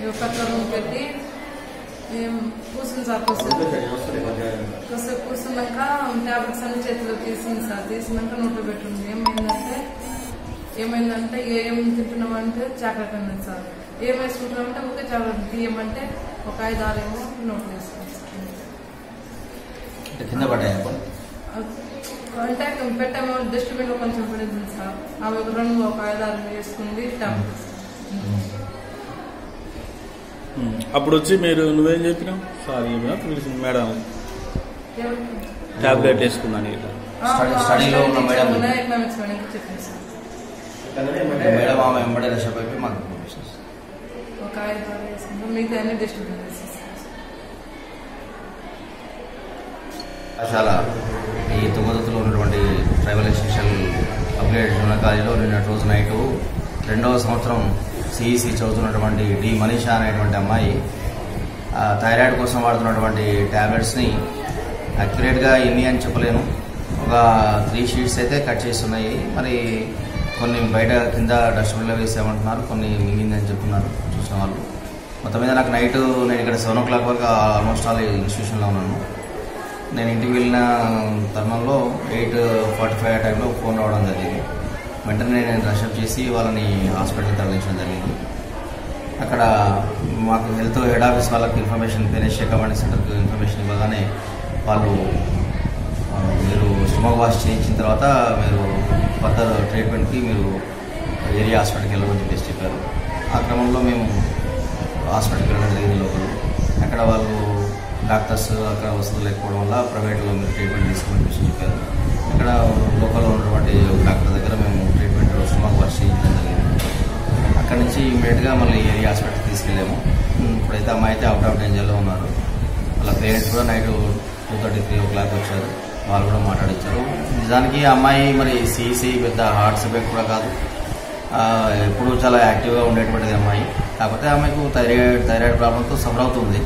పత్రం పెట్టి ఏం కూర్చుని సార్ కూర్చుని కాసేపు కూర్చున్నాక ట్యాబ్లెట్స్ అన్ని చేతిలో తీసింది సార్ తీసినాక నోట్లో పెట్టింది ఏమైందంటే ఏమైందంటే ఏం తింటున్నామంటే చాక్లెట్ అన్నది సార్ ఏం వేసుకుంటున్నామంటే ఊరికే చాక్లెట్ తీయమంటే ఒక ఐదు ఆరు ఏమో నోట్లు వేసుకుంది సార్ కింద పడ్డాయి అంటే పెట్టాము డస్ట్బిన్ లో కొంచెం పడింది సార్ అవి ఒక రెండు ఒక ఐదు ఆరు వేసుకుంది టాబ్లెట్స్ ఉమ్. అప్పుడు వచ్చి మీరు నువ్వేం చెప్పినావు సార్ చెప్పినా పిలిచింది మేడం టాబ్లెట్ వేసుకున్నాను ఇట్లా స్టడీ- స్టడీలో ఉన్న మేడం. ఎకనామిక్స్ మేడం చెప్పింది సార్ మేడం ఆమె వెంబడే రష్ అయిపోయి మాకు పంపించేసి ఒక ఐదు ఆరు వేసుకుంటాం మిగతా అన్ని డస్ట్బిన్ వేసేసాం చాలా ఈ తుంగతుర్తిలో ఉన్నటువంటి ట్రైబల్ ఎసెన్షియల్ అప్గ్రేడ్ జూనియర్ కాలేజీలో నిన్నటి రోజు నైట్ రెండవ సంవత్సరం సిఈసి చదువుతున్నటువంటి డి మనీషా అనేటువంటి అమ్మాయి ఆ, థైరాయిడ్ కోసం వాడుతున్నటువంటి ట్యాబ్లెట్స్ని అక్యురేట్గా ఎన్ని అని చెప్పలేను ఒక త్రీ షీట్స్ అయితే కట్ చేస్తున్నాయి మరి కొన్ని బయట కింద డస్ట్బిన్లో వేసామంటున్నారు కొన్ని మిగిలిందని చెప్తున్నారు చూసిన వాళ్ళు మొత్తం మీద నాకు నైట్ నేను ఇక్కడ సెవెన్ ఓ క్లాక్ వరకు ఆల్మోస్ట్ ఆల్ ఇన్స్టిట్యూషన్లో ఉన్నాను నేను ఇంటికి వెళ్ళిన తరుణంలో ఎయిట్ ఫార్టీ ఫైవ్ ఆ టైంలో ఫోన్ రావడం జరిగింది వెంటనే నేను రషప్ చేసి వాళ్ళని హాస్పిటల్కి తరలించడం జరిగింది అక్కడ మాకు హెల్త్ హెడ్ ఆఫీస్ వాళ్ళకి ఇన్ఫర్మేషన్ పేరెంట్స్ కమాండింగ్ సెంటర్కి ఇన్ఫర్మేషన్ ఇవ్వగానే వాళ్ళు ఆ, మీరు స్టమక్ వాష్ చేయించిన తర్వాత మీరు ఫర్దర్ ట్రీట్మెంట్కి మీరు ఏరియా హాస్పిటల్కి వెళ్ళమని చెప్పేసి చెప్పారు ఆ క్రమంలో మేము హాస్పిటల్కి వెళ్ళడం జరిగింది లోపల అక్కడ వాళ్ళు డాక్టర్స్ అక్కడ వసతులు లేకపోవడం వల్ల ప్రైవేట్లో మీరు ట్రీట్మెంట్ తీసుకోమని చెప్పేసి చెప్పారు అక్కడ లోకల్లో ఉన్నటువంటి డాక్టర్ దగ్గర మేము ట్రీట్మెంట్ స్టమక్ వాష్ చేయించడం జరిగింది అక్కడ నుంచి ఇమీడియట్గా మళ్ళీ ఏరియా హాస్పిటల్కి తీసుకెళ్ళాము ఉమ్, ఇప్పుడైతే అమ్మాయి అయితే అవుట్ ఆఫ్ డేంజర్లో ఉన్నారు వాళ్ళ పేరెంట్స్ కూడా night two thirty three o'clock వచ్చారు వాళ్ళు కూడా మాట్లాడించారు నిజానికి ఆ అమ్మాయి మరి సిసి పెద్ద హార్ట్ సబ్జెక్ట్ కూడా కాదు ఆ, ఎప్పుడు చాలా యాక్టివ్గా ఉండేటువంటిది అమ్మాయి కాకపోతే ఆమెకు థైరాయిడ్ థైరాయిడ్ ప్రాబ్లంతో సఫర్ అవుతుంది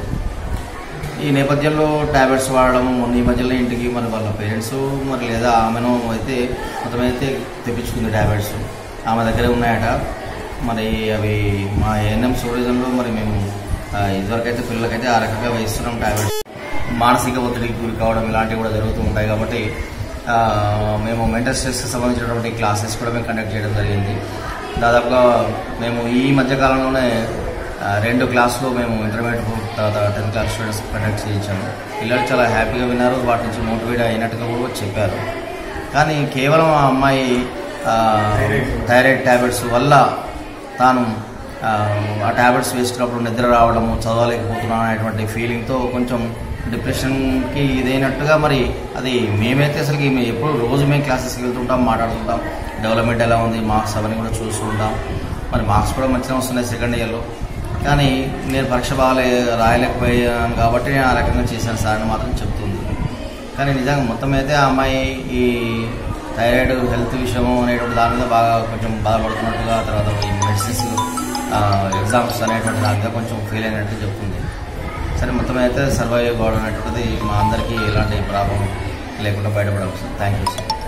ఈ నేపథ్యంలో ట్యాబ్లెట్స్ వాడడం మొన్న ఈ మధ్యలో ఇంటికి మరి వాళ్ళ పేరెంట్స్ మరి లేదా ఆమెను అయితే మొత్తం అయితే తెప్పించుకుంది ట్యాబ్లెట్స్ ఆమె దగ్గరే ఉన్నాయట మరి అవి మా ఏఎన్ఎం సూరిజంలో మరి మేము ఆ, ఇదివరకైతే పిల్లలకైతే ఆ రకంగా వేస్తున్నాం ట్యాబ్లెట్స్ మానసిక ఒత్తిడికి గురి కావడం ఇలాంటివి కూడా జరుగుతూ ఉంటాయి కాబట్టి ఆ, మేము మెంటల్ స్ట్రెస్కి సంబంధించినటువంటి క్లాసెస్ కూడా మేము కండక్ట్ చేయడం జరిగింది దాదాపుగా మేము ఈ మధ్య కాలంలోనే ఆ, రెండు క్లాసులు మేము ఇంటర్మీడియట్ తర్వాత టెన్త్ క్లాస్ స్టూడెంట్స్ కండక్ట్ చేయించాము పిల్లలు చాలా హ్యాపీగా విన్నారు వాటి నుంచి మోటివేట్ అయినట్టుగా కూడా చెప్పారు కానీ కేవలం ఆ అమ్మాయి ఆ, థైరాయిడ్ ట్యాబ్లెట్స్ వల్ల తాను ఆ, ఆ ట్యాబ్లెట్స్ వేసుకున్నప్పుడు నిద్ర రావడము చదవలేకపోతున్నాను అనేటువంటి ఫీలింగ్తో కొంచెం డిప్రెషన్కి ఇదైనట్టుగా మరి అది మేమైతే అసలుకి మేము ఎప్పుడు రోజు మేము క్లాసెస్కి వెళ్తుంటాం మాట్లాడుతుంటాం డెవలప్మెంట్ ఎలా ఉంది మార్క్స్ అవన్నీ కూడా చూస్తుంటాం మరి మార్క్స్ కూడా మంచిగా వస్తున్నాయి సెకండ్ ఇయర్లో కానీ నేను పరీక్ష బాగా రాయలేకపోయాను కాబట్టి నేను ఆ రకంగా చేశాను సార్ అని మాత్రం చెప్తుంది కానీ నిజంగా మొత్తం అయితే ఆ అమ్మాయి ఈ థైరాయిడ్ హెల్త్ విషయము అనేటువంటి దాని మీద బాగా కొంచెం బాధపడుతున్నట్టుగా తర్వాత ఈ మెడిసిన్స్ ఎగ్జామ్స్ అనేటువంటి దాని మీద కొంచెం ఫెయిల్ అయినట్టు చెప్తుంది సరే మొత్తం అయితే సర్వైవ్ కావడం అనేటువంటిది మా అందరికీ ఎలాంటి ప్రాబ్లం లేకుండా బయటపడవచ్చు థ్యాంక్ యూ సార్